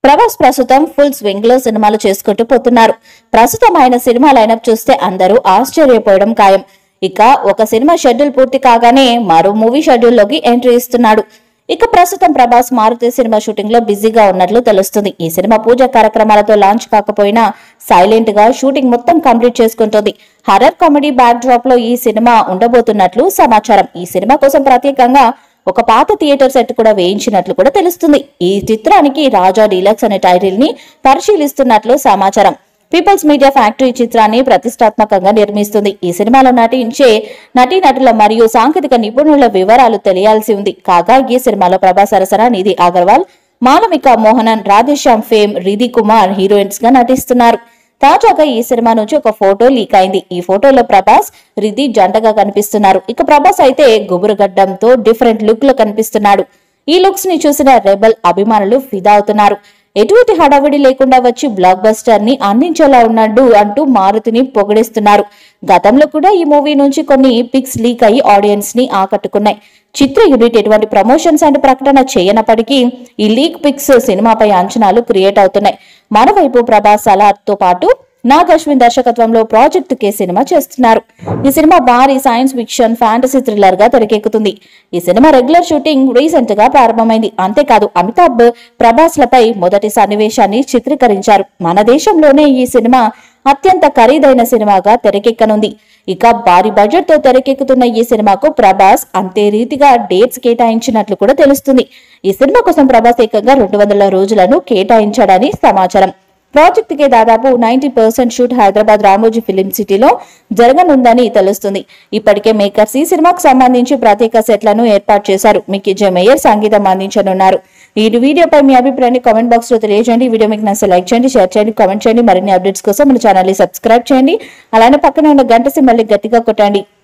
ప్రభాస్ ప్రస్తుతం full swing లో సినిమాలు చేసుకుంటూ పోతున్నారు ప్రస్తుతం ఆయన సినిమా లైనప్ చూస్తే అందరూ ఆశ్చర్యపోవడం ఖాయం ఇక ఒక సినిమా షెడ్యూల్ పూర్తి కాగానే మరో మూవీ షెడ్యూల్ లోకి ఎంట్రీ ఇస్తున్నాడు ఇక ప్రస్తుతం ప్రభాస్ మారుతి సినిమా షూటింగ్ లో బిజీగా ఉన్నట్లు తెలుస్తుంది ఈ సినిమా పూజ కార్యక్రమాలతో లాంచ్ కాకపోయినా సైలెంట్ గా షూటింగ్ మొత్తం కంప్లీట్ చేసుకుంటుంది హర్రర్ కామెడీ బ్యాక్ డ్రాప్ లో ఈ సినిమా ఉండబోతున్నట్లు సమాచారం ఈ సినిమా కోసం ప్రత్యేకంగా ఒక పాత థియేటర్ సెట్ కూడా వేయించినట్లు కూడా తెలుస్తుంది ఈ చిత్రానికి రాజా డీలక్స్ అనే టైటిల్ ని పరిశీలిస్తున్నట్లు సమాచారం పీపుల్స్ మీడియా ఫ్యాక్టరీ చిత్రాన్ని ప్రతిష్టాత్మకంగా నిర్మిస్తుంది ఈ సినిమాలో నటించే నటీనటుల మరియు సాంకేతిక నిపుణుల వివరాలు తెలియాల్సి ఉంది కాగా ఈ సినిమాలో ప్రభాస్ సరసన నిధి అగర్వాల్ మాలవిక మోహనన్ రాధేశ్యామ్ ఫేమ్ రిధి కుమార్ హీరోయిన్స్ గా నటిస్తున్నారు తాజాగా ఈ సినిమా నుంచి ఒక ఫోటో లీక్ అయింది ఈ ఫోటోలో ప్రభాస్ రిధి జంటగా కనిపిస్తున్నారు ఇక ప్రభాస్ అయితే గుబురుగడ్డంతో డిఫరెంట్ లుక్ లో కనిపిస్తున్నాడు ఈ లుక్స్ ని చూసిన రెబల్ అభిమానులు ఫిదా అవుతున్నారు ఎటువంటి హడావిడి లేకుండా వచ్చి బ్లాక్ బస్టర్ ని అందించేలా ఉన్నాడు అంటూ మారుతిని పొగిడేస్తున్నారు గతంలో కూడా ఈ మూవీ నుంచి కొన్ని పిక్స్ లీక్ అయ్యి ఆడియన్స్ ని ఆకట్టుకున్నాయి చిత్ర యూనిట్ ఎటువంటి ప్రమోషన్స్ అండ్ ప్రకటన చేయనప్పటికీ ఈ లీక్ పిక్స్ సినిమాపై అంచనాలు క్రియేట్ అవుతున్నాయి మరోవైపు ప్రభాస్ సలార్ తో పాటు నాగ్ అశ్విన్ దర్శకత్వంలో ప్రాజెక్ట్ కే సినిమా చేస్తున్నారు ఈ సినిమా భారీ సైన్స్ ఫిక్షన్ ఫ్యాంటసీ థ్రిల్లర్ గా తెరకెక్కుతుంది ఈ సినిమా రెగ్యులర్ షూటింగ్ రీసెంట్ గా ప్రారంభమైంది అంతేకాదు అమితాబ్ ప్రభాస్ లపై మొదటి సన్నివేశాన్ని చిత్రీకరించారు మన దేశంలోనే ఈ సినిమా అత్యంత ఖరీదైన సినిమాగా తెరకెక్కనుంది ఇక భారీ బడ్జెట్ తో తెరకెక్కుతున్న ఈ సినిమాకు ప్రభాస్ అంతే రీతిగా డేట్స్ కేటాయించినట్లు కూడా తెలుస్తుంది ఈ సినిమా కోసం ప్రభాస్ ఏకంగా రెండు వందల రోజులను కేటాయించాడని సమాచారం ప్రాజెక్ట్ కి దాదాపు ninety percent shoot Hyderabad Ramoji film సిటీలో జరగనుందని తెలుస్తుంది ఇప్పటికే మేకర్స్ ఈ సినిమాకు సంబంధించి ప్రత్యేక సెట్లను ఏర్పాటు చేశారు మిక్కీ జే మేయర్ సంగీతం అందించనున్నారు ఈ వీడియోపై మీ అభిప్రాయాన్ని కామెంట్ బాక్స్ లో తెలియజేయండి ఈ వీడియో మీకు నచ్చితే లైక్ చేయండి షేర్ చేయండి కామెంట్ చేయండి మరిన్ని అప్డేట్స్ కోసం మన ఛానల్ ని సబ్స్క్రైబ్ చేయండి అలానే పక్కన ఉన్న గంట సింబల్ ని గట్టిగా కొట్టండి